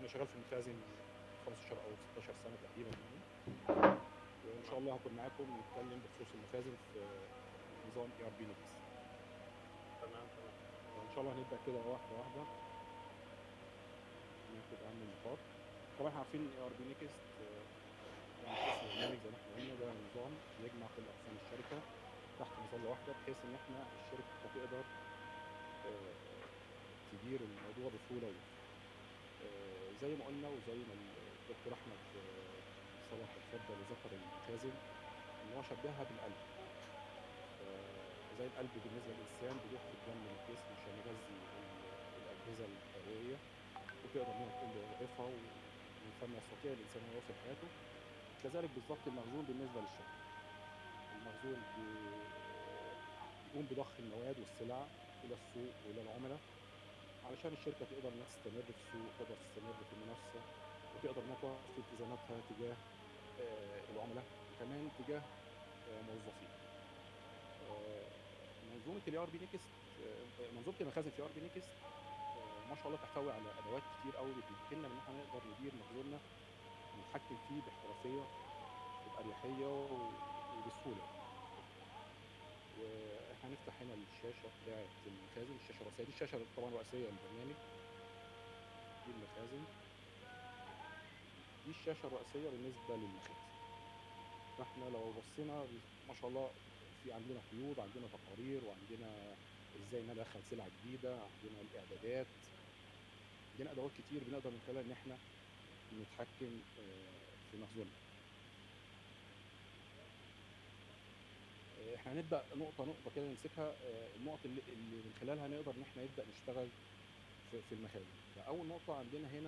انا شغال في المخازن 15 او 16 سنه تقريبا يعني وان شاء الله هكون معاكم نتكلم بخصوص المخازن في نظام اي ار بي نيكس تمام تمام ان شاء الله هنبدا كده واحده واحده ناخد اهم النقاط طبعا احنا عارفين اي ار بي نيكست يعني اسم البرنامج زي ما احنا قلنا ده نظام يجمع كل اقسام الشركه تحت مظله واحده بحيث ان احنا الشركه تقدر آه، تدير الموضوع بسهوله ويسر. آه، زي ما قلنا وزي ما الدكتور احمد آه، صلاح اتفضل وذكر المخازن ان هو شبهها بالقلب آه، زي القلب بالنسبه للانسان بيضخ الدم للجسم عشان يغذي ال- الاجهزه الحيويه وتقدر انها تقوم بوظائفها ومن ثم يستطيع الانسان ان يواصل حياته كذلك بالظبط المخزون بالنسبه للشركه المخزون بي- بيقوم بضخ المواد والسلع الى السوق والى العملاء علشان الشركه تقدر انها تستمر في السوق تقدر تستمر في المنافسه وتقدر انها توفي التزاماتها تجاه آه، العملاء وكمان تجاه آه، موظفين آه، منظومه الاي ار بي نيكست آه، منظومه المخازن في ار بي نيكست آه، ما شاء الله تحتوي على ادوات كتير قوي بتمكننا ان احنا نقدر ندير مخزوننا ونتحكم فيه باحترافيه وباريحيه و- وبسهوله واحنا هنفتح هنا الشاشه بتاعه المخازن الشاشه الرئيسيه دي الشاشه طبعا الرئيسيه للبرنامج دي المخازن دي الشاشه الرئيسيه بالنسبه للمخازن فاحنا لو بصينا ما شاء الله في عندنا قيود عندنا تقارير وعندنا ازاي ندخل سلع جديده عندنا الاعدادات عندنا ادوات كتير بنقدر من خلالها ان احنا نتحكم آه، في مخزوننا آه، احنا هنبدا نقطه نقطه كده نمسكها آه، النقط اللي, اللي من خلالها نقدر ان احنا نبدا نشتغل في, في المخازن فاول نقطه عندنا هنا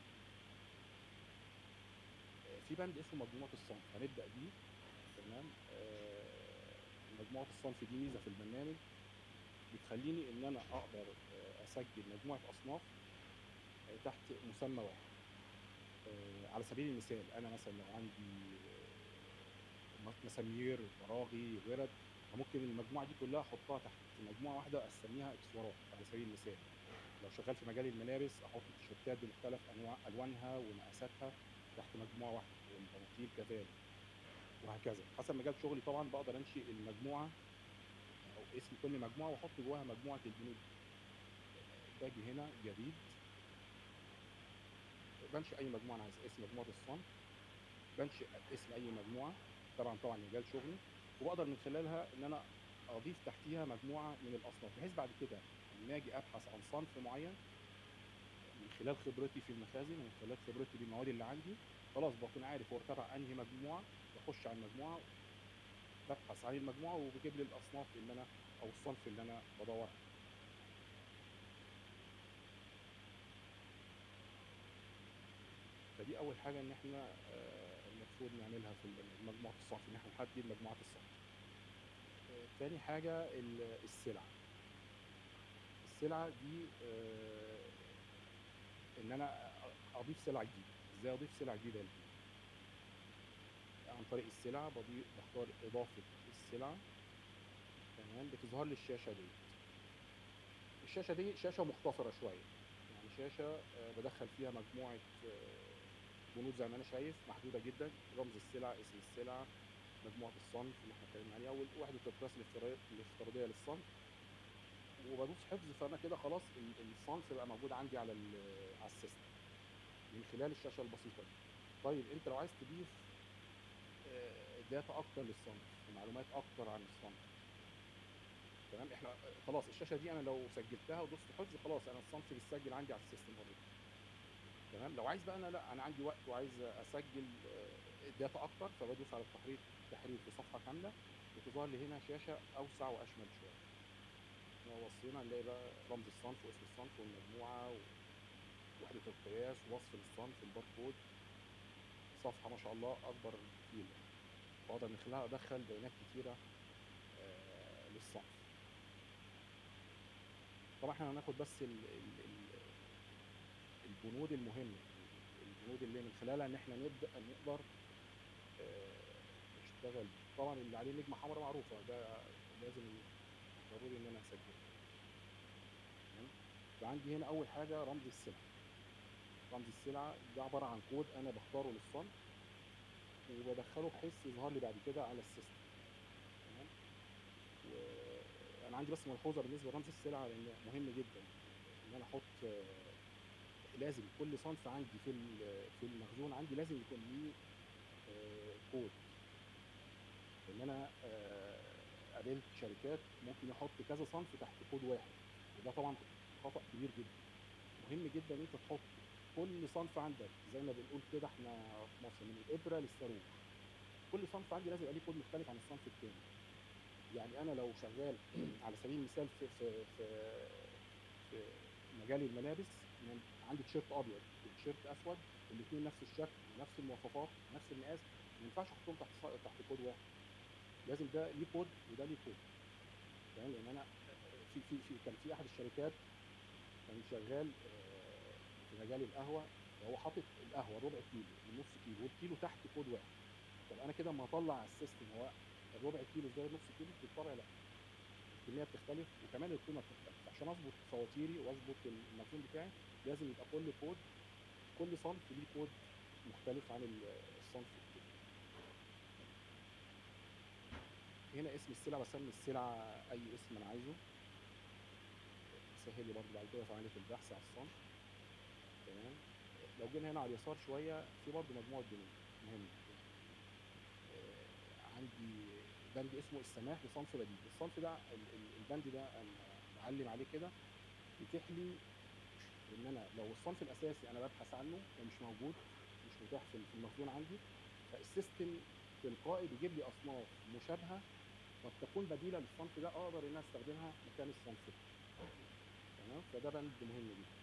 آه، في بند اسمه مجموعه الصنف هنبدا بيه تمام آه، مجموعه الصنف دي ميزه في البرنامج بتخليني ان انا اقدر آه، اسجل مجموعه اصناف آه، تحت مسمى واحد آه، على سبيل المثال انا مثلا لو عندي آه، مسامير براغي ورد فممكن المجموعه دي كلها احطها تحت مجموعه واحده اسميها اكسسوارات على سبيل المثال لو شغال في مجال الملابس احط التيشيرتات بمختلف انواع الوانها ومقاساتها تحت مجموعه واحده والبناطيل كذلك وهكذا حسب مجال شغلي طبعا بقدر انشئ المجموعه او اسم كل مجموعه واحط جواها مجموعه البنود باجي هنا جديد بنشئ اي مجموعه انا عايز اسم مجموعه الصنف بنشئ اسم اي مجموعه طبعا طبعا مجال شغلي وبقدر من خلالها ان انا اضيف تحتيها مجموعه من الاصناف بحيث بعد كده لما اجي ابحث عن صنف معين من خلال خبرتي في المخازن ومن خلال خبرتي بالمواد اللي عندي خلاص بكون عارف هو تبع انهي مجموعه بخش على المجموعه ببحث عن المجموعه وبجيب لي الاصناف اللي انا او الصنف اللي انا بدور عليه فدي اول حاجه ان احنا آه، المفروض نعملها في البرنامج، مجموعه الصنف ان احنا نحدد مجموعه الصنف آه، تاني حاجه ال- السلع السلعه دي آه، ان انا اضيف سلع جديده ازاي اضيف سلع جديده للبيت عن طريق السلع بضيف بختار اضافه السلع تمام بتظهر لي الشاشه دي الشاشه دي شاشه مختصره شويه يعني شاشه آه، بدخل فيها مجموعه آه، بنود زي ما انا شايف محدوده جدا رمز السلع اسم السلع مجموعه الصنف اللي احنا اتكلمنا عليها ووحده القياس الافتراضيه الافتراضيه للصنف وبدوس حفظ فانا كده خلاص ال- الصنف بقى موجود عندي على ال- على السيستم من خلال الشاشه البسيطه دي طيب انت لو عايز تضيف آه، داتا اكتر للصنف ومعلومات اكتر عن الصنف تمام احنا آه، خلاص الشاشه دي انا لو سجلتها ودوست حفظ خلاص انا الصنف بيتسجل عندي على السيستم اوريدي تمام لو عايز بقى انا لا انا عندي وقت وعايز اسجل آه، داتا اكتر فبدوس على التحرير تحرير في صفحه كامله وتظهر لي هنا شاشه اوسع واشمل شويه لو بصينا نلاقي بقى رمز الصنف واسم الصنف والمجموعه ووحده القياس ووصف للصنف الباركود صفحه ما شاء الله اكبر كتير واقدر من خلالها ادخل بيانات كتيره آه، للصنف طبعا احنا هناخد بس ال ال ال البنود المهمه البنود اللي من خلالها ان احنا نبدا نقدر آه، نشتغل طبعا اللي عليه نجمه حمراء معروفه ده لازم ضروري ان انا اسجله تمام فعندي هنا اول حاجه رمز السلع رمز السلعه ده عباره عن كود انا بختاره للصنف وبدخله بحيث يظهر لي بعد كده على السيستم تمام وانا عندي بس ملحوظه بالنسبه لرمز السلعه لان مهم جدا ان انا احط آه، لازم كل صنف عندي في ال- في المخزون عندي لازم يكون ليه آه، كود لان انا آه، قابلت شركات ممكن يحط كذا صنف تحت كود واحد وده طبعا خطا كبير جدا مهم جدا ان انت تحط كل صنف عندك زي ما بنقول كده احنا في مصر من الابره للصاروخ كل صنف عندي لازم يبقى ليه كود مختلف عن الصنف التاني يعني انا لو شغال على سبيل المثال في في في, في مجال الملابس يعني عندي تيشيرت ابيض وتيشيرت اسود الاثنين نفس الشكل ونفس المواصفات ونفس المقاس ما ينفعش احطهم تحت ص- تحت كود واحد لازم ده ليه كود وده ليه كود تمام لان انا في في في كان في احد الشركات كان شغال آه، في مجال القهوه وهو حاطط القهوه ربع كيلو ونص كيلو والكيلو تحت كود واحد طب انا كده اما اطلع على السيستم هو الربع كيلو زي نص كيلو بالطبع لا الكميه بتختلف وكمان القيمه بتختلف عشان اظبط فواتيري واظبط المخزون بتاعي لازم يبقى كل كود كل صنف ليه كود مختلف عن ال- الصنف التاني هنا اسم السلعه بسمي السلعه اي اسم انا عايزه سهل لي برضه بعد كده في عمليه البحث على الصنف تمام لو جينا هنا على اليسار شويه في برضه مجموعه بنود مهمه آه، عندي بند اسمه السماح لصنف بديل الصنف ده ال- ال- البند ده انا معلم عليه كده يتيح لي ان انا لو الصنف الاساسي انا ببحث عنه ومش موجود مش متاح في في المخزون عندي فالسيستم تلقائي بيجيب لي اصناف مشابهه قد تكون بديله للصنف ده اقدر ان انا استخدمها مكان الصنف ده تمام فده بند مهم جدا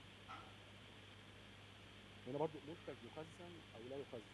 هنا برضو منتج يخزن او لا يخزن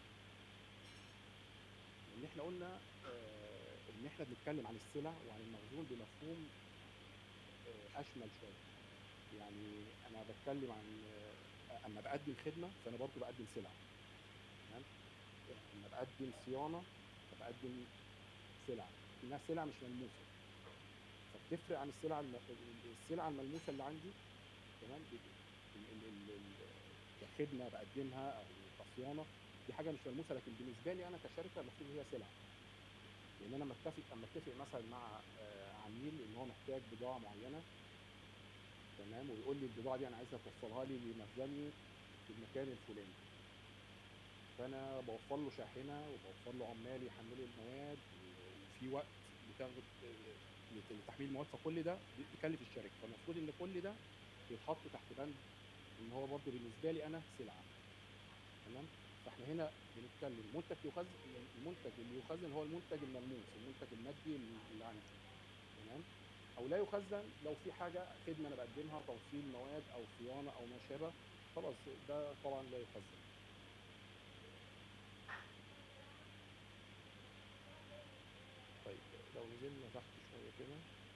ان احنا قلنا آه، ان احنا بنتكلم عن السلع وعن المخزون بمفهوم آه، اشمل شويه يعني انا بتكلم عن آه، اما بقدم خدمه فانا برضو بقدم سلعه تمام اما بقدم صيانه فبقدم سلع انها سلع مش ملموسه فبتفرق عن السلع الم... السلع الملموسه اللي عندي تمام ب- ال... ال... ال... ال... كخدمه بقدمها او كصيانه دي حاجه مش ملموسه لكن بالنسبه لي انا كشركه المفروض هي سلعه لان انا متفق اما اتفق مثلا مع آه، عميل ان هو محتاج بضاعه معينه تمام ويقول لي البضاعه دي انا عايزها توصلها لي لمخزني في المكان الفلاني فانا بوفر له شاحنه وبوفر له عمال يحملوا المواد وفي وقت بتاخد آه، لت- لتحميل المواد فكل ده بيكلف الشركه فالمفروض ان كل ده يتحط تحت بند ان هو برضه بالنسبه لي انا سلعه تمام فاحنا هنا بنتكلم منتج يخزن المنتج اللي يخزن هو المنتج الملموس المنتج المادي اللي عندي تمام او لا يخزن لو في حاجه خدمه انا بقدمها توصيل مواد او صيانه او ما شابه خلاص ده طبعا لا يخزن طيب لو نزلنا تحت شويه كده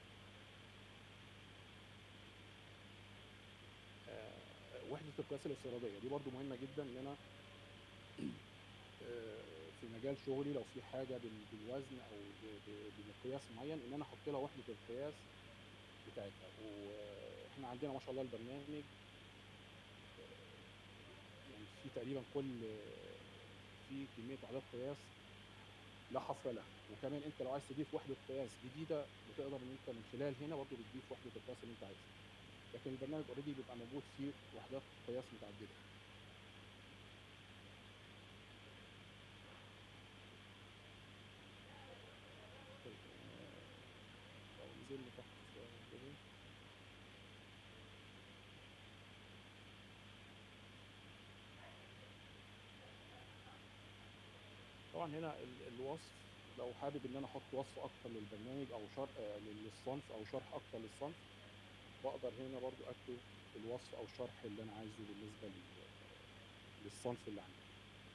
آه، وحده القياس الافتراضيه دي برضو مهمه جدا ان انا آه، في مجال شغلي لو في حاجه بال- بالوزن او ب- ب- بمقياس معين ان انا احط لها وحده القياس بتاعتها واحنا عندنا ما شاء الله البرنامج آه، يعني في تقريبا كل في كميه وحدات قياس لا حصر لها وكمان انت لو عايز تضيف وحده قياس جديده بتقدر ان انت من خلال هنا برضه بتضيف وحده القياس اللي انت عايزها لكن البرنامج اوريدي بيبقى موجود فيه وحدات قياس متعدده طيب آه، لو نزلنا تحت شويه كده طبعا هنا ال- الوصف لو حابب ان انا احط وصف اكتر للبرنامج او شرح آه، للصنف او شرح اكتر للصنف بقدر هنا برضو اكتب الوصف او الشرح اللي انا عايزه بالنسبه لل- للصنف اللي عندي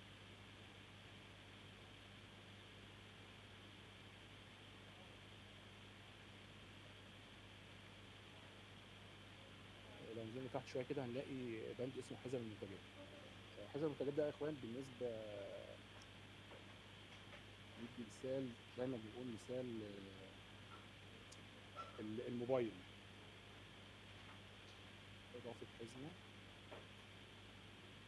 لو نزلنا تحت شويه كده هنلاقي بند اسمه حزم المنتجات آه، حزم المنتجات ده يا اخوان بالنسبه ندي مثال زي ما بنقول مثال آه، ال- الموبايل اضافه حزمه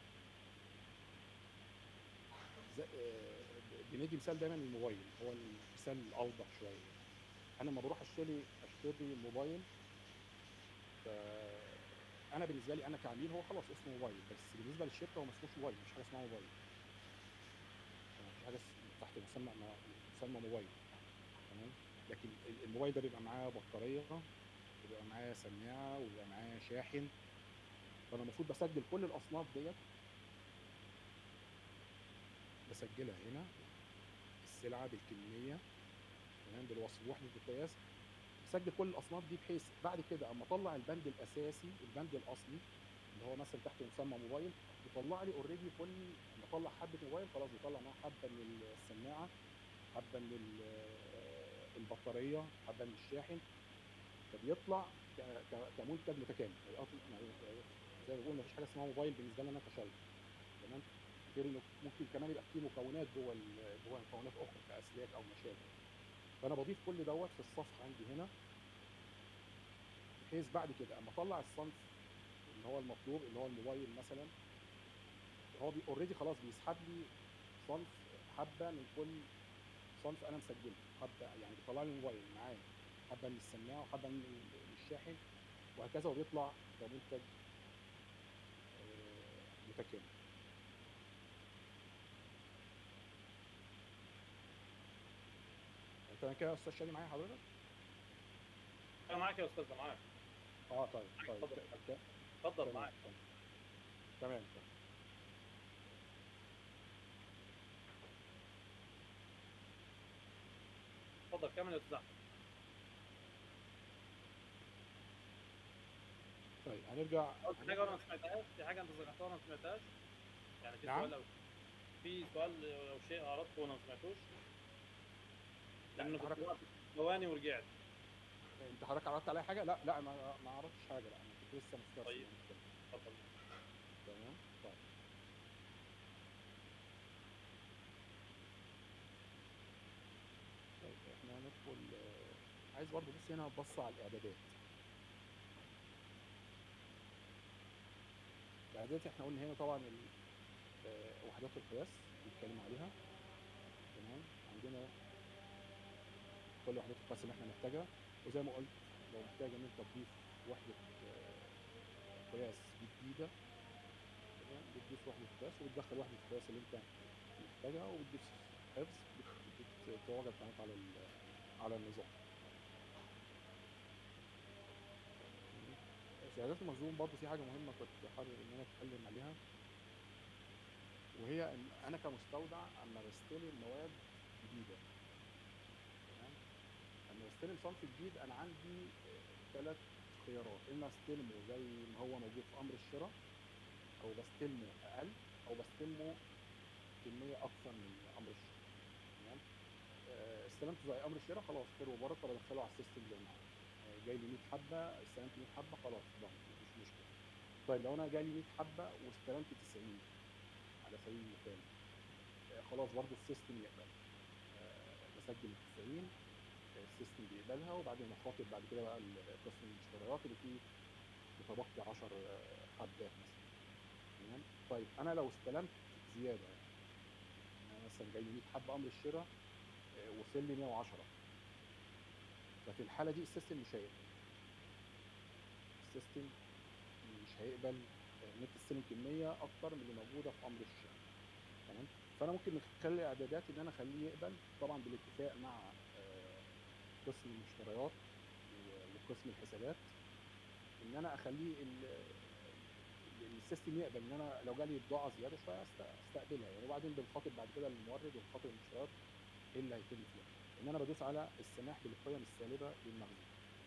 زي- آه، بندي مثال دايما الموبايل هو المثال الاوضح شويه انا لما بروح اشتري اشتري موبايل ف انا بالنسبه لي انا كعميل هو خلاص اسمه موبايل بس بالنسبه للشركه هو ما اسموش موبايل مش حاجه اسمها موبايل يعني مفيش حاجه اس- تحت مسمى مسمى موبايل تمام لكن ال- الموبايل ده بيبقى معاه بطاريه وبيبقى معاه سماعه وبيبقى معاه شاحن فانا المفروض بسجل كل الاصناف ديت بسجلها هنا السلعه بالكميه تمام بالوصف وحده القياس بسجل كل الاصناف دي بحيث بعد كده اما اطلع البند الاساسي البند الاصلي اللي هو مثلا تحت مسمى موبايل بيطلع لي اوريدي كل لما اطلع حبه موبايل خلاص بيطلع معاه حبه من السماعه حبه من ال- البطاريه حبه من الشاحن فبيطلع ك- ك- كمنتج متكامل يعني أصلاً- يعني زي ما بقول مفيش حاجه اسمها موبايل بالنسبه لي انا كشركه تمام غير انه ممكن كمان يبقى فيه مكونات جوه ال- جوه مكونات اخرى كاسلاك او مشابه فانا بضيف كل دوت في الصفحه عندي هنا بحيث بعد كده اما اطلع الصنف اللي هو المطلوب اللي هو الموبايل مثلا هو بي اوريدي خلاص بيسحب لي صنف حبه من كل صنف انا مسجله حبه يعني بيطلع لي الموبايل معاه حبه من السماعه وحبه من ال- من الشاحن وهكذا وبيطلع كمنتج آه، متكامل تمام كده يا استاذ شادي معايا حضرتك؟ انا معاك يا استاذ معاك اه طيب طيب اتفضل. ك- ك- اتفضل تمام معاك تمام تمام تمام. اتفضل كمل يا استاذ احمد طيب هنرجع قلت حاجه وانا ما سمعتهاش في حاجه انت ذكرتها وانا ما سمعتهاش يعني في نعم. سؤال او في سؤال او شيء اردته وانا ما سمعتوش لا، لانه حضرتك- كنت واقف ثواني ورجعت انت حضرتك عرضت عليا حاجه؟ لا لا ما ما عرضتش حاجه لا انا كنت لسه مسترسل طيب. يعني كده. اتفضل تمام طيب طيب احنا هندخل آه، عايز برضه بص هنا بص على الاعدادات الاعدادات احنا قلنا هنا طبعا ال- آه، وحدات القياس بنتكلم عليها تمام عندنا كل وحدات القياس اللي احنا محتاجها وزي ما قلت لو محتاج ان انت تضيف وحده آه، قياس جديده تمام بتضيف وحده قياس وبتدخل وحده القياس اللي انت محتاجها وبتضيف حفظ بت- بتتواجد معاك على ال- على النظام تمام. في اعدادات المخزون برضه في حاجه مهمه كنت حابب ان انا اتكلم عليها وهي ان انا كمستودع اما بستلم مواد جديده تمام اما بستلم صنف جديد انا عندي ثلاث خيارات اما استلمه زي ما هو موجود في امر الشراء او بستلمه اقل او بستلمه كميه اكثر من امر الشراء تمام آه، استلمته زي امر الشراء خلاص خير وبركه بدخله على السيستم زي ما هو آه، جاي لي 100 حبه استلمت 100 حبه خلاص ضغط مفيش مشكله طيب لو انا جالي 100 حبه واستلمت 90 على سبيل المثال آه، خلاص برضو السيستم يقبل آه، بسجل ال 90 آه، السيستم بيقبلها وبعدين بخاطب بعد كده بقى ال- قسم المشتريات اللي فيه متبقي 10 آه، حبات مثلا تمام طيب انا لو استلمت زياده يعني انا مثلا جاي لي 100 حبه امر الشراء آه، وصل لي 110 ففي الحاله دي السيستم مش هيقبل السيستم مش هيقبل آه، ان انت تستلم كميه اكتر من اللي موجوده في امر الشراء تمام فانا ممكن من خلال الاعدادات ان انا اخليه يقبل طبعا بالاتفاق مع آه، قسم المشتريات و- وقسم الحسابات ان انا اخليه ال- ال- السيستم يقبل ان انا لو جالي بضاعه زياده شويه أست- استقبلها يعني وبعدين بنخاطب بعد كده المورد وبنخاطب المشتريات ايه اللي هيتم فيها ان انا بدوس على السماح بالقيم السالبه للمخزون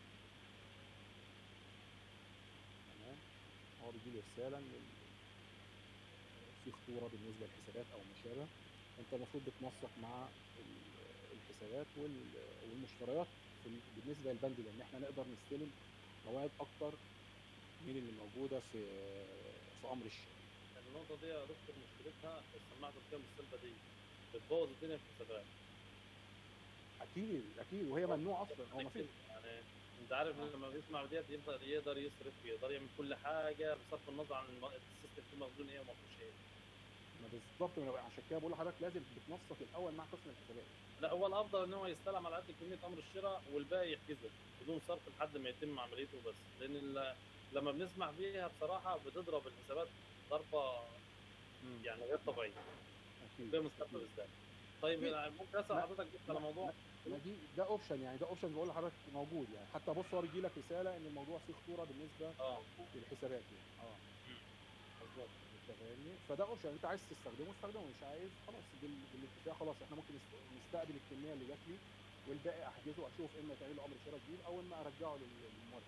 تمام هو بيجي لي رساله ان ال- في خطوره بالنسبه للحسابات او ما شابه انت المفروض بتنسق مع ال- الحسابات وال- والمشتريات في ال- بالنسبه للبند ده ان احنا نقدر نستلم مواد اكتر من اللي موجوده في في امر الشراء النقطه دي يا دكتور مشكلتها السماعه القيم السلبه دي بتبوظ الدنيا في الحسابات اكيد اكيد وهي ممنوع اصلا هو ما فيش يعني انت عارف آه. لما بيسمع ديت يقدر يقدر يصرف يقدر يعمل كل حاجه بصرف النظر عن الم- السيستم فيه مخزون ايه وما فيهوش ايه ما بالظبط ما أنا عشان كده بقول لحضرتك لازم بتنسق الاول مع قسم الحسابات لا هو الافضل ان هو يستلم على قد كميه امر الشراء والباقي يحجزه بدون صرف لحد ما يتم عمليته بس لان ال- لما بنسمع بيها بصراحه بتضرب الحسابات ضربه يعني غير طبيعيه اكيد في المستقبل أكيد. بالذات طيب أكيد. يعني ممكن اسال لا، حضرتك بس على لا، موضوع ما دي ده اوبشن يعني ده اوبشن بقول لحضرتك موجود يعني حتى بص هو بيجي لك رساله ان الموضوع فيه خطوره بالنسبه اه للحسابات يعني اه مم. بالظبط انت فاهمني فده اوبشن انت عايز تستخدمه استخدمه مش عايز خلاص بال- بالاتفاق خلاص احنا ممكن نست- نستقبل الكميه اللي جات لي والباقي احجزه اشوف اما تعمل له امر شراء جديد او اما ارجعه لل- للمورد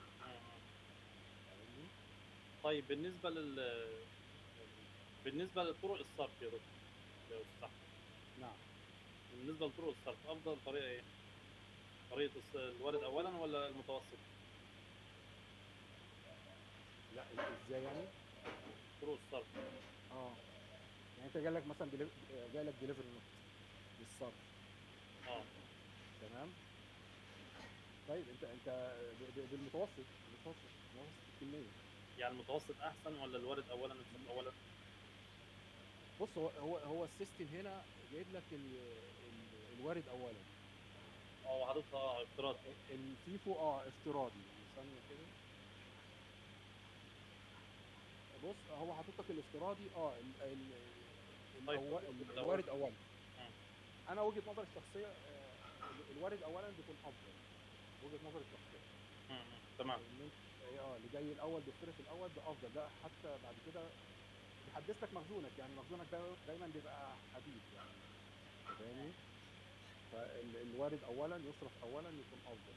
فاهمني طيب بالنسبه لل بالنسبه لطرق الصرف يا دكتور يا استاذ أحمد، نعم بالنسبه لطرق الصرف افضل طريقه ايه؟ طريقه الص- الوارد اولا ولا المتوسط؟ لا ازاي يعني طرق الصرف اه يعني انت جالك مثلا ديليف... جالك ديليفري نوت للصرف اه تمام طيب انت انت ب- ب- بالمتوسط المتوسط متوسط الكميه يعني المتوسط احسن ولا الوارد اولا الصرف اولا؟ بص هو هو هو السيستم هنا جايب لك ال... ال... الوارد اولا اه حضرتك اه افتراض الفيفو اه افتراضي يعني ثانيه كده بص هو حاطط لك الافتراضي اه ال... ال... طيب، الأول... الأول. الوارد اولا مم. انا وجهه نظري الشخصيه آه، الوارد اولا بيكون افضل وجهه نظري الشخصيه م- م. تمام ان انت اه اللي جاي الاول بالصرف الاول ده افضل ده حتى بعد كده بيحدث لك مخزونك يعني مخزونك ده دايما بيبقى حديد يعني أنت فاهمني فالوارد اولا يصرف اولا يكون افضل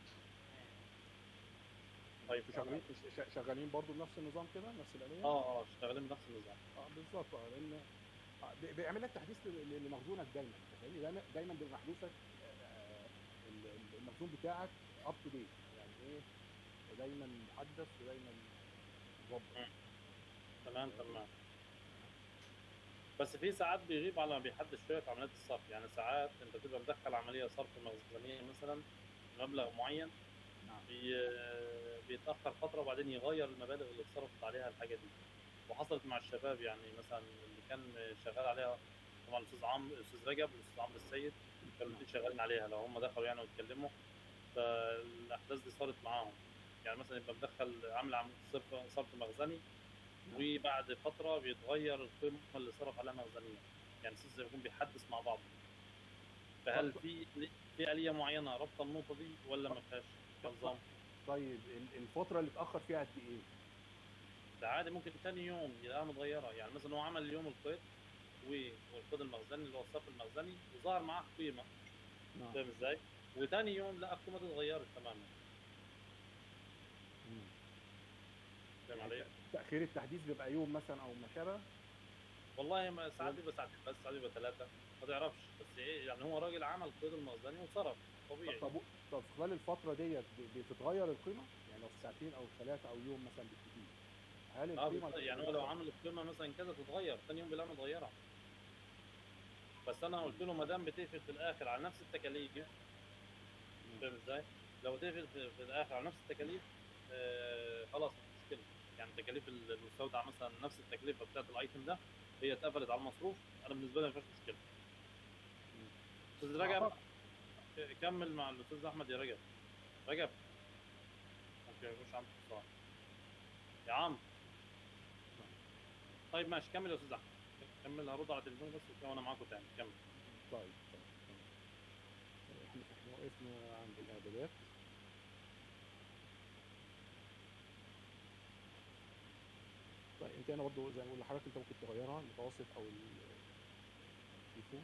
طيب انتوا شغالين ش- شغالين برضو بنفس النظام كده نفس الاليه اه اه شغالين بنفس النظام اه بالظبط اه لان آه، بي- بيعمل لك تحديث ل- ل- لمخزونك دايما أنت فاهمني دايما دايما بيبقى محدوثك آه، ال- ال- المخزون بتاعك اب تو ديت يعني ايه دايما محدث ودايما مظبط تمام تمام بس في ساعات بيغيب على ما بيحدد شويه في عمليات الصرف يعني ساعات انت تبقى مدخل عمليه صرف مخزنيه مثلا مبلغ معين نعم بي... بيتاخر فتره وبعدين يغير المبالغ اللي اتصرفت عليها الحاجه دي وحصلت مع الشباب يعني مثلا اللي كان شغال عليها طبعا الاستاذ عمرو الاستاذ رجب والاستاذ عمرو السيد كانوا الاثنين شغالين عليها لو هم دخلوا يعني واتكلموا فالاحداث دي صارت معاهم يعني مثلا يبقى مدخل عامل عم- صرف صرف مخزني وبعد فتره بيتغير القيمه اللي صرف عليها مخزنيا يعني السيستم يكون بيحدث مع بعض فهل في في اليه معينه رابطه النقطه دي ولا ما فيهاش كنظام طيب ال- الفتره اللي اتاخر فيها قد ايه ده عادي ممكن تاني يوم يلاقيها متغيره يعني مثلا هو عمل اليوم القيد و- والقيد المخزني اللي هو الصرف المخزني وظهر معاه قيمه نعم فاهم ازاي؟ وتاني يوم لقى القيمه دي اتغيرت تماما مم. فاهم يعني علي؟ تاخير التحديث بيبقى يوم مثلا او ما شابه والله ما ساعات بيبقى ساعتين بس ساعات بيبقى ثلاثه ما تعرفش بس ايه يعني هو راجل عمل قيد المخزني وصرف طبيعي طب طب في خلال الفتره ديت ب- بتتغير القيمه يعني لو في ساعتين او ثلاثه او يوم مثلا بالكتير هل اه القيمه بالظبط. يعني هو لو عمل القيمه مثلا كذا تتغير ثاني يوم بيلاقيها متغيره بس انا قلت له ما دام بتقفل في الاخر على نفس التكاليف فاهم ازاي؟ لو تقفل في, في الاخر على نفس التكاليف آه خلاص مش مشكله يعني تكاليف ال- المستودع مثلا نفس التكلفه بتاعت الايتم ده هي اتقفلت على المصروف انا بالنسبه لي ما فيهاش مشكله استاذ رجب كمل مع الاستاذ احمد يا رجب رجب ممكن يخش عندك اتصال يا عم طيب ماشي كمل يا استاذ احمد كمل هرد على التليفون بس وانا معاكم تاني كمل طيب طيب تمام. احنا احنا وقفنا عند الاعدادات طيب انت هنا برضه زي ما بقول لحضرتك انت ممكن تغيرها المتوسط او ال- الفيفو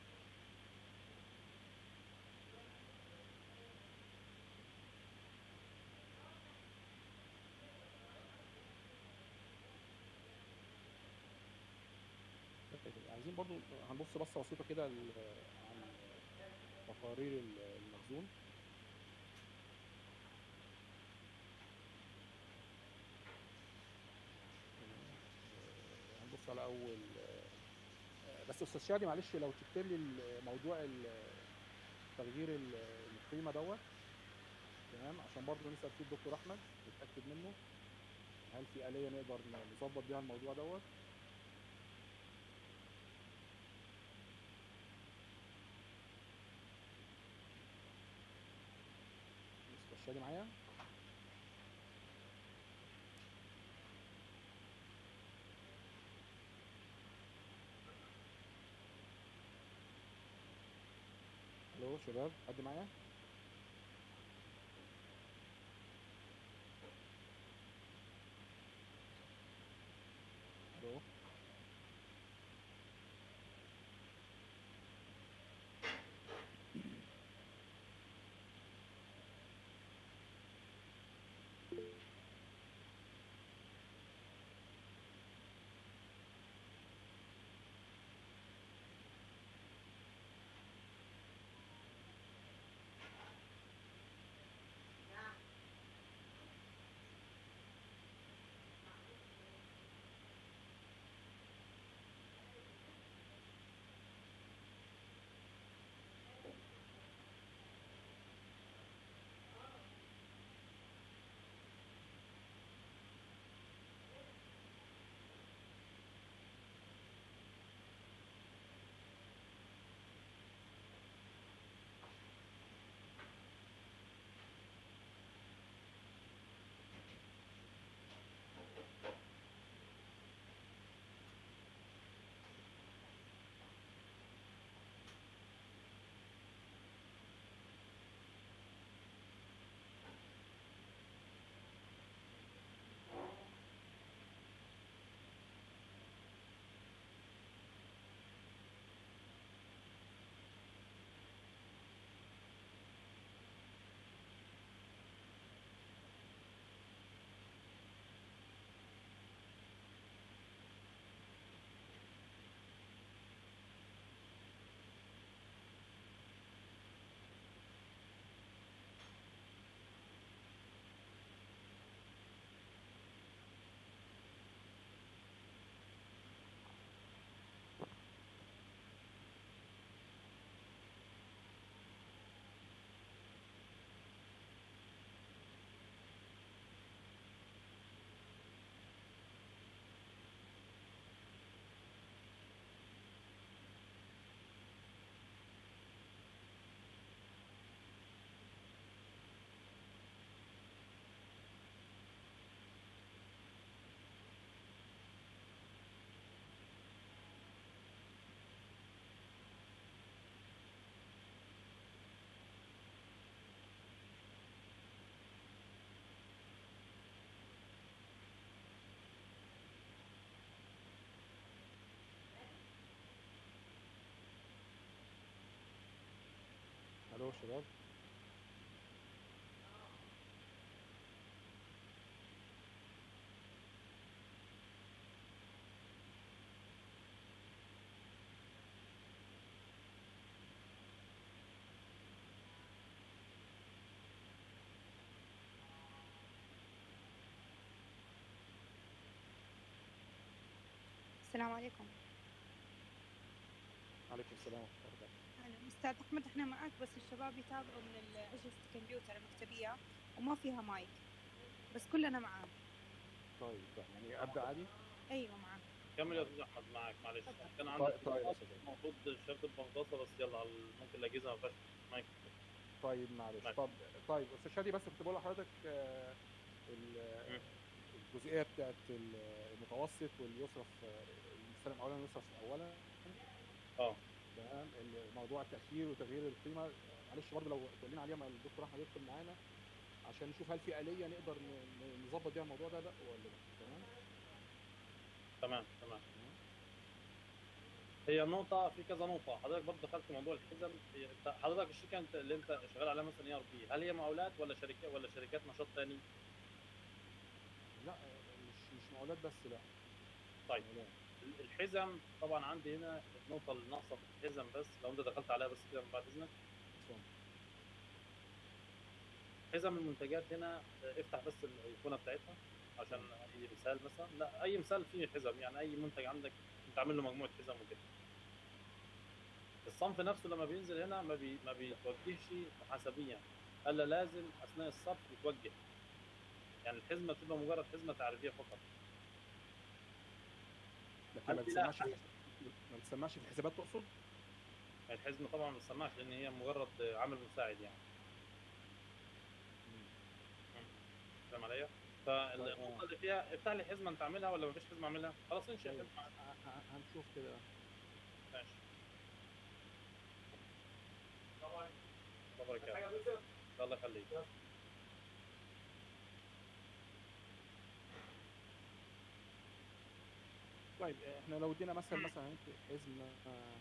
عايزين برضو هنبص بصه بسيطه كده ال- عن تقارير ال- المخزون آه، هنبص على اول آه، بس استاذ شادي معلش لو تكتب لي ال- موضوع ال- تغيير ال- القيمه دوت تمام عشان برضه نسال فيه الدكتور احمد نتاكد منه هل في اليه نقدر نظبط بيها الموضوع دوت شادي معايا الو شباب حد معايا الو الو شباب السلام عليكم عليكم السلام ورحمه الله وبركاته أهلا أستاذ أحمد إحنا معاك بس الشباب يتابعوا من ال- أجهزة الكمبيوتر المكتبية وما فيها مايك بس كلنا معاه طيب طيب يعني ابدا عادي أيوة معاه كمل يا استاذ احمد معاك معلش اتفضل. كان طيب عندك طيب يا استاذ المفروض شرط البنقاصه بس يلا على ممكن الاجهزه ما فيهاش مايك طيب معلش معاك. طب طيب استاذ شادي بس كنت بقول لحضرتك آه، ال- مم. الجزئيه بتاعت المتوسط واليسرف آه، المستلم اولا واليسرف اولا اه تمام موضوع التاخير وتغيير القيمه معلش برضه لو تقول لنا عليها ما الدكتور احمد يدخل معانا عشان نشوف هل في اليه نقدر ن- ن- نظبط بيها الموضوع ده لا ولا لا تمام تمام تمام هي نقطة في كذا نقطة حضرتك برضه دخلت في موضوع الحزم هي أنت- حضرتك الشركة انت اللي انت شغال عليها مثلا اي ار بي هل هي مقاولات ولا شركات ولا شركات نشاط تاني؟ لا آه، مش مش مقاولات بس لا طيب مقاولات. ال- الحزم طبعا عندي هنا النقطة اللي ناقصة في الحزم بس لو انت دخلت عليها بس كده من بعد اذنك اتفضل. حزم المنتجات هنا آه، افتح بس الايقونه بتاعتها عشان اي مثال مثلا لا اي مثال فيه حزم يعني اي منتج عندك انت عامل له مجموعه حزم وكده الصنف نفسه لما بينزل هنا ما بي ما بيتوجهش محاسبيا الا لازم اثناء الصرف يتوجه يعني الحزمه بتبقى مجرد حزمه تعريفيه فقط لكن ما هل في- لا، تسمعش ما تسمعش في الحسابات تقصد؟ يعني الحزمه طبعا ما تسمعش لان هي مجرد عامل مساعد يعني فاهم عليا فالنقطه اللي فيها افتح لي حزمه انت عاملها ولا مفيش حزمه اعملها خلاص انشئ طيب، حزمه ه- ه- هنشوف كده ماشي الله يبارك الله يخليك طيب احنا لو ادينا مثلا مثلا انت حزم آه،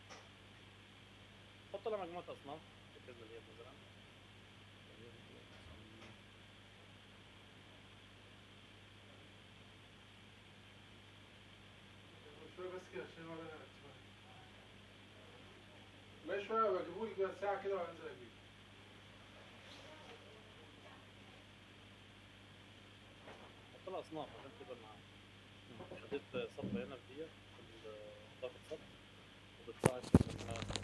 حط لها مجموعه اصناف الحزمه ديت مثلا شوية بس كده عشان ولا لا شوية بجيبهولك بقى ساعة كده وهنزل اجيب حط لها اصناف عشان تبقى معاها اديت صف هنا في ديت في ضغط صف وضفتها في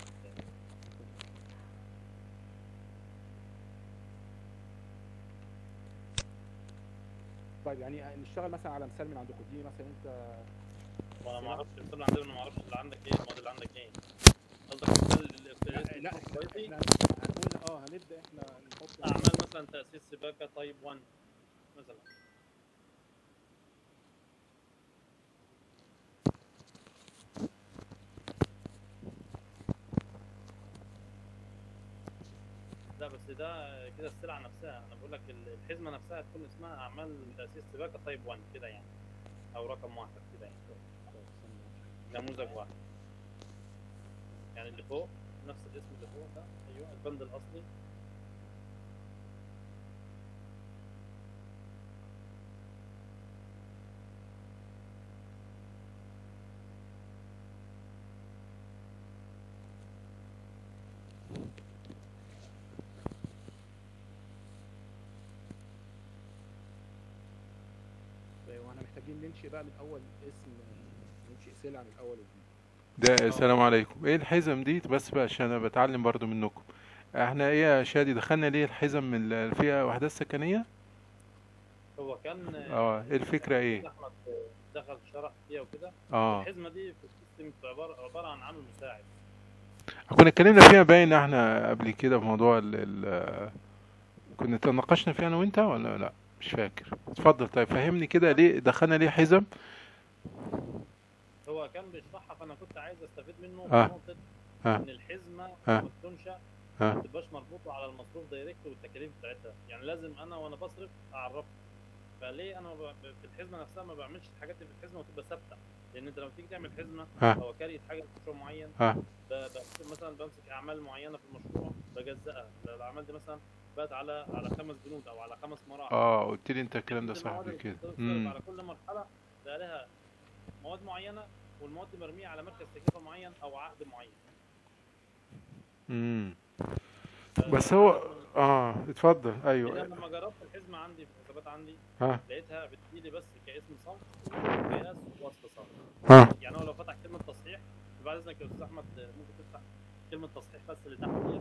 طيب يعني نشتغل مثلا على مثال من عندكم دي مثلا انت وانا ما اعرفش المثال اللي عندنا ما اعرفش اللي عندك ايه الموديل اللي عندك ايه قصدك مثال ال- لا الاسم احنا كويسي احنا هنقول اه هنبدا احنا نحط اعمال مثلا تاسيس سباكه تايب 1 مثلا لا بس ده كده السلعه نفسها انا بقول لك ال- الحزمه نفسها تكون اسمها اعمال تاسيس سباكه تايب 1 كده يعني او رقم واحد كده يعني نموذج واحد يعني اللي فوق نفس الاسم اللي فوق ده ايوه البند الاصلي واحنا محتاجين ننشئ بقى من اول اسم ننشئ سلعه من اول وجديد ده السلام عليكم ايه الحزم دي بس بقى عشان انا بتعلم برضو منكم احنا ايه يا شادي دخلنا ليه الحزم من ال- فيها وحدات سكنية هو كان اه ايه الفكرة ايه احمد دخل شرح فيها وكده اه الحزمه دي في السيستم عباره عباره عن عامل مساعد كنا اتكلمنا فيها باين احنا قبل كده في موضوع ال ال كنا تناقشنا فيها انا وانت ولا لا مش فاكر اتفضل طيب فهمني كده ليه دخلنا ليه حزم هو كان بيشرحها فانا كنت عايز استفيد منه في آه. نقطه آه. ان الحزمه آه. لما بتنشا آه. ما تبقاش مربوطه على المصروف دايركت والتكاليف بتاعتها يعني لازم انا وانا بصرف اعرفها فليه انا ب- في الحزمه نفسها ما بعملش الحاجات اللي في الحزمه وتبقى ثابته لان انت لما تيجي تعمل حزمه آه. او كارية حاجه في مشروع معين آه. ب- ب- مثلا بمسك اعمال معينه في المشروع بجزئها الاعمال دي مثلا بقت على على خمس بنود او على خمس مراحل اه قلت لي انت الكلام ده كل صح المواد قبل كده اللي بتتصرف امم على كل مرحله بقى لها مواد معينه والمواد دي مرميه على مركز تكلفه معين او عقد معين امم ف- بس هو اه اتفضل إذا ايوه لما جربت الحزمه عندي في الحسابات عندي ها لقيتها بتجيلي بس كاسم صنف وقياس ووصف صنف ها يعني هو لو فتح كلمه تصحيح بعد اذنك يا استاذ احمد ممكن تفتح كلمه تصحيح بس اللي تحت ديت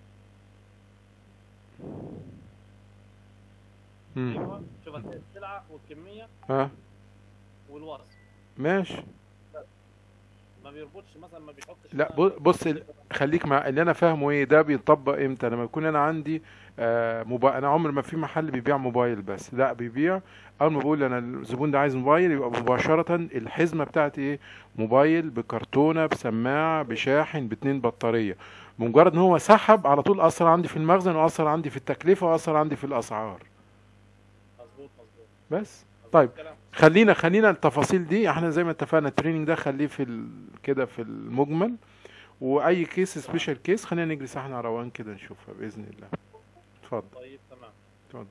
امم ايوه شوف هتلاقي السلعه والكميه ها والوصف ماشي ما بيربطش مثلا ما بيحطش لا هنا بص بص ال- خليك مع اللي انا فاهمه ايه ده بيطبق امتى لما يكون انا عندي آه موبايل انا عمري ما في محل بيبيع موبايل بس لا بيبيع اول ما بقول انا الزبون ده عايز موبايل يبقى مباشرة الحزمة بتاعتي ايه موبايل بكرتونة بسماعة بشاحن باتنين بطارية بمجرد ان هو سحب على طول اثر عندي في المخزن واثر عندي في التكلفة واثر عندي في الاسعار مظبوط مظبوط بس مظبوط طيب. الكلام. خلينا خلينا التفاصيل دي احنا زي ما اتفقنا التريننج ده خليه في ال... كده في المجمل واي كيس سبيشال كيس خلينا نجلس احنا على روان كده نشوفها باذن الله اتفضل طيب تمام اتفضل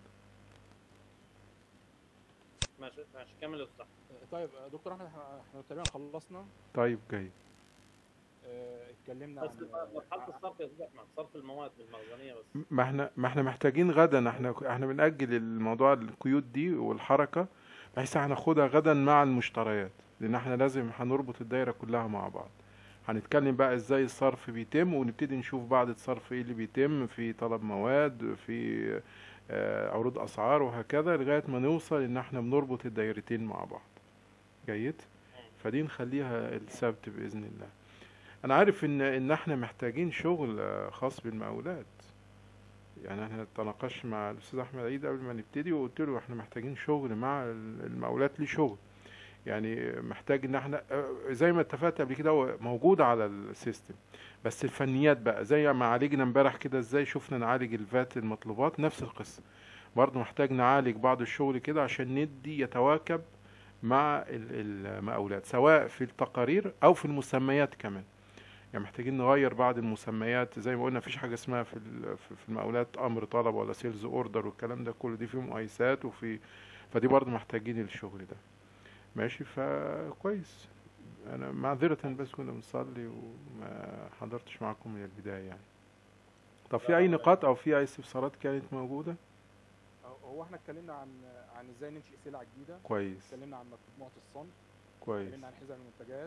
ماشي ماشي كمل يا استاذ آه، طيب آه، دكتور احمد احنا إحنا تقريبا خلصنا طيب جاي آه، اتكلمنا بس عن مرحله الصرف يا استاذ احمد صرف المواد المخزنيه بس ما احنا ما احنا محتاجين غدا احنا احنا بنأجل الموضوع القيود دي والحركة بحيث هناخدها غدا مع المشتريات لان احنا لازم هنربط الدايرة كلها مع بعض هنتكلم بقى ازاي الصرف بيتم ونبتدي نشوف بعد الصرف ايه اللي بيتم في طلب مواد في آه، عروض اسعار وهكذا لغاية ما نوصل ان احنا بنربط الدايرتين مع بعض جيد فدي نخليها السبت باذن الله انا عارف ان ان احنا محتاجين شغل آه، خاص بالمقاولات يعني احنا تناقشت مع الاستاذ احمد عيد قبل ما نبتدي وقلت له احنا محتاجين شغل مع ال- المقاولات ليه شغل يعني محتاج ان احنا اه، زي ما اتفقت قبل كده هو موجود على السيستم بس الفنيات بقى زي ما عالجنا امبارح كده ازاي شفنا نعالج الفات المطلوبات نفس القصه برضه محتاج نعالج بعض الشغل كده عشان ندي يتواكب مع ال- المقاولات سواء في التقارير او في المسميات كمان يعني محتاجين نغير بعض المسميات زي ما قلنا مفيش حاجه اسمها في ال- في في المقاولات امر طلب ولا سيلز اوردر والكلام ده كله دي فيه مقايسات وفي فدي برضه محتاجين الشغل ده ماشي فكويس انا معذرة بس كنا بنصلي وما حضرتش معاكم من البداية يعني طب في اي نقاط او في اي استفسارات كانت موجودة هو احنا اتكلمنا عن عن ازاي ننشئ سلع جديده كويس اتكلمنا عن مجموعه الصنف كويس اتكلمنا عن حزم المنتجات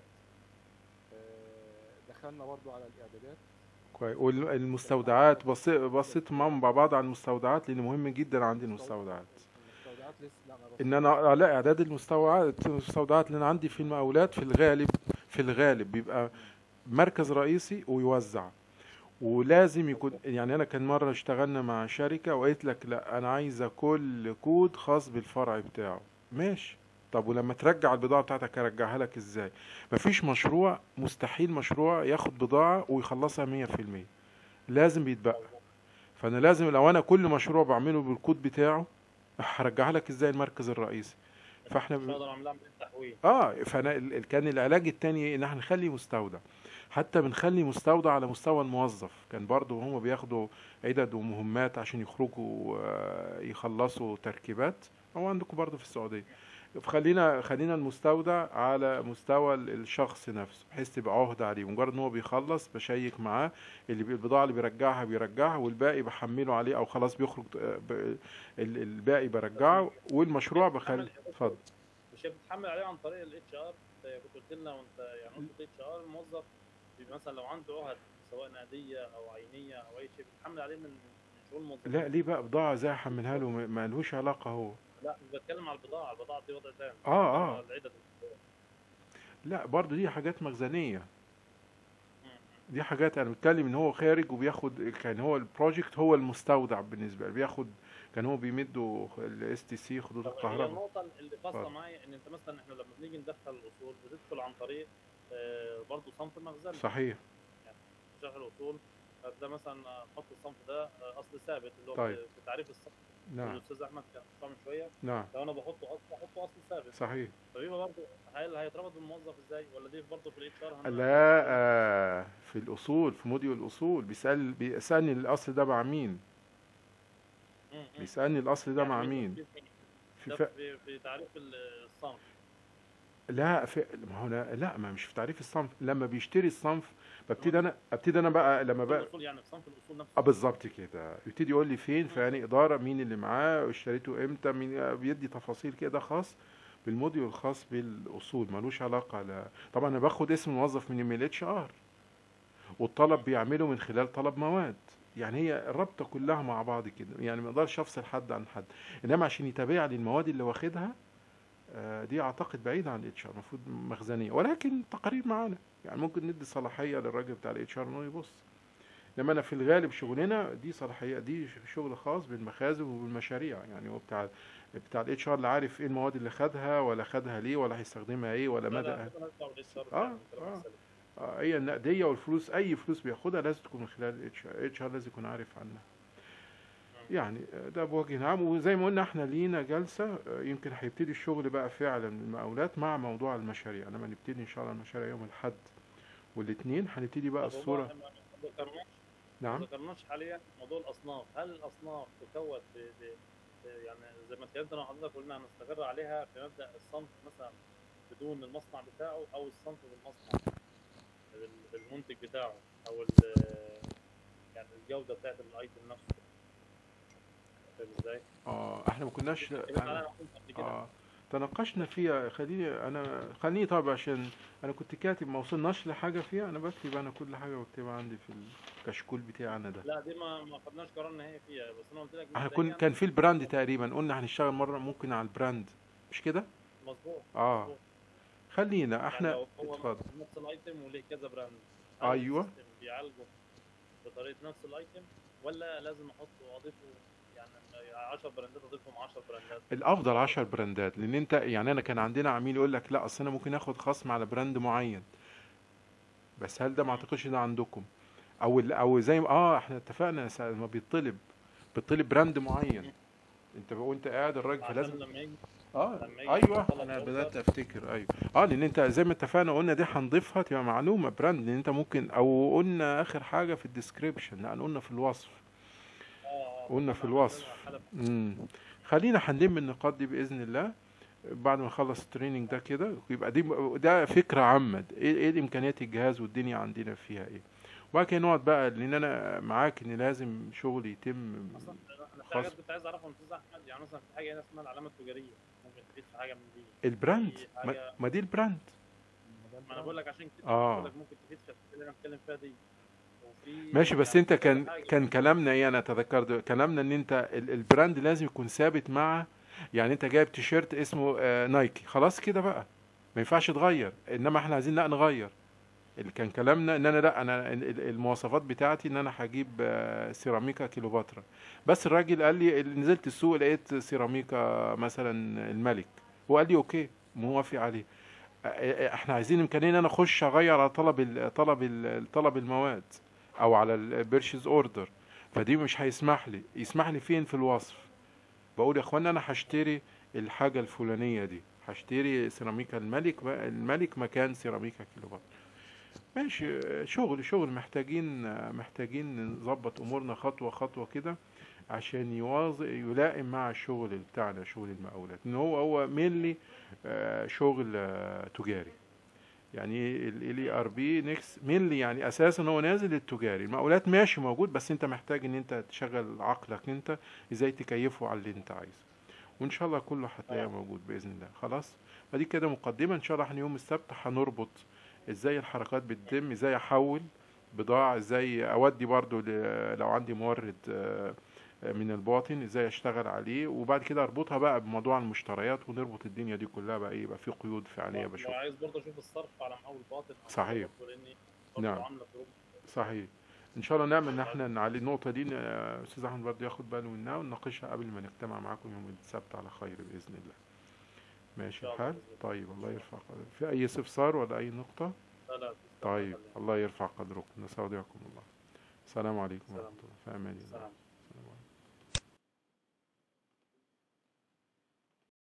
آه، دخلنا برضو على الاعدادات كويس والمستودعات بصيت بصيت معاهم مع بعض على المستودعات لان مهم جدا عندي المستودعات المستودعات لسه لا ما ان انا آه، لا اعداد المستودعات المستودعات اللي انا عندي في المقاولات في الغالب في الغالب بيبقى مركز رئيسي ويوزع ولازم يكون يعني انا كان مره اشتغلنا مع شركه وقالت لك لا انا عايزه كل كود خاص بالفرع بتاعه ماشي طب ولما ترجع البضاعه بتاعتك ارجعها لك ازاي مفيش مشروع مستحيل مشروع ياخد بضاعه ويخلصها 100% لازم بيتبقى فانا لازم لو انا كل مشروع بعمله بالكود بتاعه هرجعها لك ازاي المركز الرئيسي فاحنا مش ب... هقدر اعملها عمليه تحويل اه فانا ال- ال- كان العلاج التاني ان احنا نخلي مستودع حتى بنخلي مستودع على مستوى الموظف كان برضو هم بياخدوا عدد ومهمات عشان يخرجوا آه، يخلصوا تركيبات هو عندكم برضو في السعودية فخلينا خلينا المستودع على مستوى ال- الشخص نفسه بحيث تبقى عهدة عليه مجرد ان هو بيخلص بشيك معاه اللي بي- البضاعة اللي بيرجعها بيرجعها والباقي بحمله عليه او خلاص بيخرج آه، ب- ال- الباقي برجعه والمشروع بخلي اتفضل مش هي بتتحمل عليه عن طريق الاتش ار كنت قلت لنا وانت يعني قلت الاتش ار الموظف بيبقى مثلا لو عنده عهد سواء نقديه او عينيه او اي شيء بتتحمل عليه من من شؤون الموظفين لا ليه بقى بضاعة زي احملها له ما- ما لهوش علاقة هو لا مش بتكلم على البضاعه البضاعه دي وضع تاني اه اه العدد لا برضو دي حاجات مخزنية مم. دي حاجات انا بتكلم ان هو خارج وبياخد كان هو البروجكت هو المستودع بالنسبة له بياخد كان هو بيمدوا الاس تي سي خطوط طب هي الكهرباء النقطة اللي فاصلة اتفضل. معايا ان انت مثلا احنا لما بنيجي ندخل الاصول بتدخل عن طريق آه، برضه صنف المخزن صحيح شرح الاصول ده مثلا خط الصنف ده آه، اصل ثابت اللي هو طيب. في في تعريف الصنف نعم الاستاذ احمد كان حطها من شويه نعم لو انا بحطه اصل بحطه اصل ثابت صحيح فبيبقى برضه هل هيتربط بالموظف ازاي ولا دي برضه في الاتش ار لا آه في الاصول في موديول الاصول بيسأل بيسألني الاصل ده مع مين بيسألني الاصل ده مع مين في ده ف... في, في تعريف الصنف لا في ما هو لا, لا ما مش في تعريف الصنف لما بيشتري الصنف ببتدي انا ابتدي انا بقى لما بقى الاصول يعني في صنف الاصول نفسه اه بالظبط كده يبتدي يقول لي فين في يعني اداره مين اللي معاه اشتريته امتى مين آه، بيدي تفاصيل كده خاص بالموديول الخاص بالاصول ملوش علاقه لا طبعا انا باخد اسم الموظف من ايميل اتش ار والطلب بيعمله من خلال طلب مواد يعني هي الرابطه كلها مع بعض كده يعني ما اقدرش افصل حد عن حد انما عشان يتابع لي المواد اللي واخدها آه، دي اعتقد بعيده عن الاتش ار المفروض مخزنيه ولكن تقارير معانا يعني ممكن ندي صلاحيه للراجل بتاع الاتش ار انه يبص انما انا في الغالب شغلنا دي صلاحيه دي شغل خاص بالمخازن وبالمشاريع يعني هو بتاع بتاع الاتش ار اللي عارف ايه المواد اللي خدها ولا خدها ليه ولا هيستخدمها ايه ولا لا، مدى لا، ده مالوش دعوة بالاتش ار آه، يعني كلام آه. مسألة. آه، هي النقديه والفلوس اي فلوس بياخدها لازم تكون من خلال الاتش ار الاتش ار لازم يكون عارف عنها يعني آه، ده بوجه عام وزي ما قلنا احنا لينا جلسه آه، يمكن هيبتدي الشغل بقى فعلا المقاولات مع موضوع المشاريع لما نبتدي ان شاء الله المشاريع يوم الاحد والاثنين هنبتدي بقى طب هو الصوره ما ما ذكرناش ما نعم ذكرناش حاليا موضوع الاصناف هل الاصناف تكون ب... ب... ب- يعني زي ما اتكلمت انا وحضرتك قلنا هنستقر عليها في مبدا الصنف مثلا بدون المصنع بتاعه او الصنف بالمصنع بال- بالمنتج بتاعه او ال... يعني الجوده بتاعت الايتم نفسه فاهم ازاي؟ اه احنا ما كناش اتكلمنا يعني عليها قبل كده اه تناقشنا فيها خليني انا خليني طبعا عشان انا كنت كاتب ما وصلناش لحاجه فيها انا بكتب انا كل حاجه بكتبها عندي في الكشكول بتاعي انا ده لا دي ما ما خدناش قرار نهائي فيها بس انا قلت لك احنا كن مبدئياً كان في البراند تقريبا قلنا هنشتغل مره ممكن على البراند مش كده مظبوط اه مظبوط. خلينا يعني احنا لو هو اتفضل نفس الايتم وليه كذا براند هل أيوة. السيستم بيعالجه بطريقه نفس الايتم ولا لازم احط واضيفه يعني 10 براندات اضيفهم 10 براندات الافضل 10 براندات لان انت يعني انا كان عندنا عميل يقول لك لا اصل انا ممكن اخد خصم على براند معين بس هل ده ما اعتقدش ده عندكم او ال- او زي ما اه احنا اتفقنا ساعة ما بيطلب بيطلب براند معين انت وانت قاعد الراجل عشان فلازم لما يجي اه لما يجي ايوه يطلب انا أوردر. بدات افتكر ايوه اه لان انت زي ما اتفقنا قلنا دي هنضيفها تبقى معلومه براند لان انت ممكن او قلنا اخر حاجه في الديسكريبشن لا قلنا في الوصف آه، قلنا في طبعاً الوصف. عندنا حلقة امم خلينا هنلم النقاط دي باذن الله بعد ما نخلص التريننج ده كده يبقى دي ده فكره عامه ايه ايه الامكانيات الجهاز والدنيا عندنا فيها ايه وبعد كده نقعد بقى لان انا معاك ان لازم شغل يتم اصلا انا في خاص. حاجات كنت عايز اعرفها من استاذ احمد يعني مثلا في حاجه هنا اسمها العلامه التجاريه ممكن تفيد في حاجه من دي البراند في ما, حاجة- ما دي البراند ما انا بقول لك عشان كده آه. بقول لك ممكن تفيد في الحته اللي انا بتكلم فيها دي وفي ماشي بس يعني انت كذا كان حاجة. كان كلامنا ايه انا تذكرت كلامنا ان انت ال- البراند لازم يكون ثابت مع يعني انت جايب تيشيرت اسمه آه، نايكي خلاص كده بقى ما ينفعش تغير انما احنا عايزين لا نغير اللي كان كلامنا ان انا لا انا ال- ال- المواصفات بتاعتي ان انا هجيب آه، سيراميكا كيلوباترا بس الراجل قال لي نزلت السوق لقيت سيراميكا مثلا الملك وقال لي اوكي موافق عليه آه، آه، احنا عايزين امكانيه ان انا اخش اغير على طلب ال- طلب ال- طلب المواد او على البيرشيز اوردر فدي مش هيسمح لي يسمح لي فين في الوصف بقول يا اخوانا انا هشتري الحاجه الفلانيه دي هشتري سيراميكا الملك الملك مكان سيراميكا كيلوباترا ماشي شغل شغل محتاجين محتاجين نظبط امورنا خطوه خطوه كده عشان يواظب يلائم مع الشغل بتاعنا شغل المقاولات ان هو هو مينلي شغل آه، تجاري يعني ال ار بي نكس مينلي يعني اساسا هو نازل للتجاري المقاولات ماشي موجود بس انت محتاج ان انت تشغل عقلك انت ازاي تكيفه على اللي انت عايزه وان شاء الله كله هتلاقيه آه. موجود باذن الله خلاص فدي كده مقدمه ان شاء الله احنا يوم السبت هنربط ازاي الحركات بتتم ازاي احول بضاعه ازاي اودي برضو ل- لو عندي مورد آه، من الباطن ازاي اشتغل عليه وبعد كده اربطها بقى بموضوع المشتريات ونربط الدنيا دي كلها بقى ايه يبقى في قيود فعليه لو بشوف عايز برضه اشوف الصرف على محول باطن أو صحيح. برضه لاني برضه نعم. عامله فروق صحيح ان شاء الله نعمل ان احنا نعلي النقطه دي آه، استاذ احمد برضه ياخد باله منها ونناقشها قبل ما نجتمع معاكم يوم السبت على خير باذن الله ماشي إن شاء الله الحال بإذن الله. طيب الله يرفع قدرك في اي استفسار ولا اي نقطه لا لا طيب الله يرفع قدركم نستودعكم الله السلام عليكم ورحمه سلام. الله في امان الله سلام